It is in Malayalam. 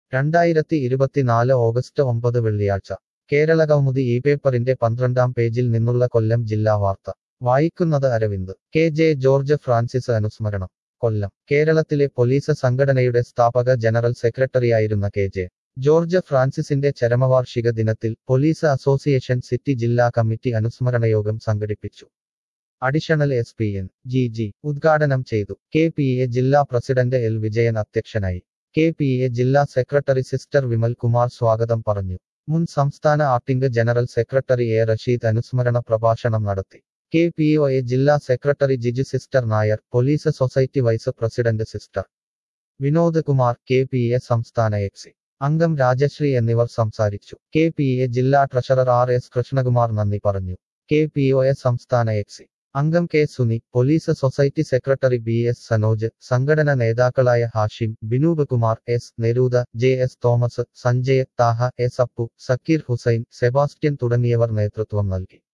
രണ്ടായിരത്തി ഇരുപത്തിനാല് ഓഗസ്റ്റ് ഒമ്പത് വെള്ളിയാഴ്ച കേരളകൗമുദി ഈ പേപ്പറിന്റെ പന്ത്രണ്ടാം പേജിൽ നിന്നുള്ള കൊല്ലം ജില്ലാ വാർത്ത വായിക്കുന്നത് Aravind K J George Francis അനുസ്മരണം കൊല്ലം കേരളത്തിലെ പോലീസ് സംഘടനയുടെ സ്ഥാപക ജനറൽ സെക്രട്ടറിയായിരുന്ന കെ ജെ ജോർജ് ഫ്രാൻസിസിന്റെ ചരമവാർഷിക ദിനത്തിൽ പോലീസ് അസോസിയേഷൻ സിറ്റി ജില്ലാ കമ്മിറ്റി അനുസ്മരണയോഗം സംഘടിപ്പിച്ചു additional S P N G G ഉദ്ഘാടനം ചെയ്തു കെ പി എ ജില്ലാ പ്രസിഡന്റ് എൽ വിജയൻ അധ്യക്ഷനായി കെ പി എ ജില്ലാ സെക്രട്ടറി സിസ്റ്റർ വിമൽ കുമാർ സ്വാഗതം പറഞ്ഞു മുൻ സംസ്ഥാന acting general secretary A Rasheed അനുസ്മരണ പ്രഭാഷണം നടത്തി കെ പി ഒ എ ജില്ലാ secretary Jiju sister Nair police society vice president sister Vinod Kumar K P A സംസ്ഥാന എക്സി അംഗം രാജശ്രീ എന്നിവർ സംസാരിച്ചു കെ പി എ ജില്ലാ ട്രഷറർ ആർ എസ് കൃഷ്ണകുമാർ നന്ദി പറഞ്ഞു കെ പി ഒ എ സംസ്ഥാന എക്സി അംഗം K Suni police society secretary B S Sanoj സംഘടന നേതാക്കളായ Hashim Binoop Kumar S Neruda J S Thomas Sanjay Thaha S Appu Sakir Hussain Sebastian തുടങ്ങിയവർ നേതൃത്വം നൽകി